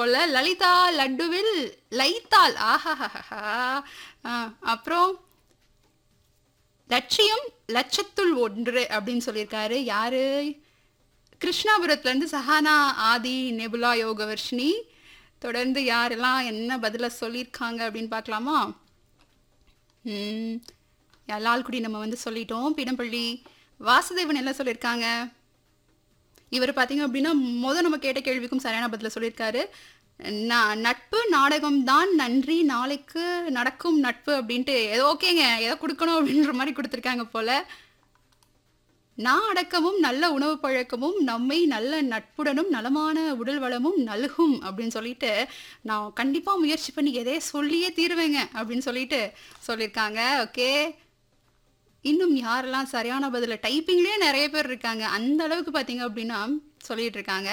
போல லலிதா லட்டுவில் லைத்தால் ஆஹாஹாஹா ஆ, அப்புறம் லட்சியம் லட்சத்துள் ஒன்று அப்படின்னு சொல்லியிருக்காரு யாரு கிருஷ்ணாபுரத்துல இருந்து சஹானா ஆதி நெபுலா யோகவர்ஷினி தொடர்ந்து யாரெல்லாம் என்ன பதில சொல்லியிருக்காங்க அப்படின்னு பார்க்கலாமா ம், லால்குடி நம்ம வந்து சொல்லிட்டோம் பிடம்பள்ளி வாசுதேவன் என்ன சொல்லியிருக்காங்க இவர் பார்த்தீங்க அப்படின்னா முத நம்ம கேட்ட கேள்விக்கும் சரியான பதில சொல்லியிருக்காரு ந- நட்பு நாடகம் தான் நன்றி நாளைக்கு நடக்கும் நட்பு அப்படின்ட்டு ஏதோ ஓகேங்க ஏதோ கொடுக்கணும் அப்படின்ற மாதிரி கொடுத்துருக்காங்க போல நான் அடக்கமும் நல்ல உணவு பழக்கமும் நம்மை நல்ல நட்புடனும் நலமான உடல் வளமும் நல்கும் அப்படின்னு சொல்லிட்டு நான் கண்டிப்பாக முயற்சி பண்ணி எதே சொல்லியே தீருவேங்க அப்படின்னு சொல்லிட்டு சொல்லியிருக்காங்க ஓகே இன்னும் யாரெல்லாம் சரியான பதில டைப்பிங்லேயே நிறைய பேர் இருக்காங்க அந்த அளவுக்கு பார்த்தீங்க அப்படின்னா சொல்லிட்டு இருக்காங்க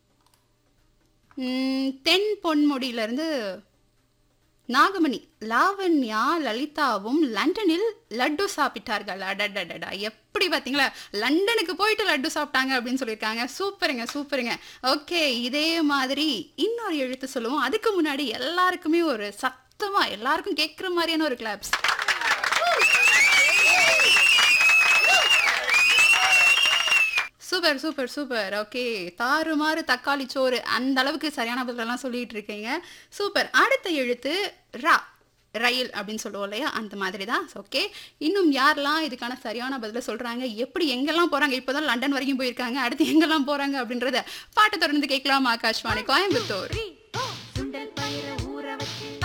உம், தென் பொன்முடியிலேருந்து நாகமணி லாவண்யா லலிதாவும் லண்டனில் லட்டு சாப்பிட்டார்கள் அடடடடா எப்படி பார்த்தீங்களா லண்டனுக்கு போயிட்டு லட்டு சாப்பிட்டாங்க அப்படின்னு சொல்லியிருக்காங்க சூப்பருங்க சூப்பருங்க ஓகே இதே மாதிரி இன்னொரு எழுத்து சொல்லுவோம் அதுக்கு முன்னாடி எல்லாருக்குமே ஒரு சத்தமா எல்லாருக்கும் கேட்குற மாதிரியான ஒரு claps super super super okay தாறுமாறு தக்காளி சோறு அந்த அளவுக்கு சரியான பதிலெல்லாம் சொல்லிட்டு இருக்கீங்க சூப்பர் அடுத்த எழுத்து ரா ரயில் அப்படின்னு சொல்லுவோம் இல்லையா அந்த மாதிரி தான் ஓகே இன்னும் யாரெல்லாம் இதுக்கான சரியான பதில சொல்றாங்க எப்படி எங்கெல்லாம் போறாங்க இப்போதான் லண்டன் வரைக்கும் போயிருக்காங்க அடுத்து எங்கெல்லாம் போறாங்க அப்படின்றத பாட்டை தொடர்ந்து கேட்கலாம் ஆகாஷ்வாணி கோயம்புத்தூர்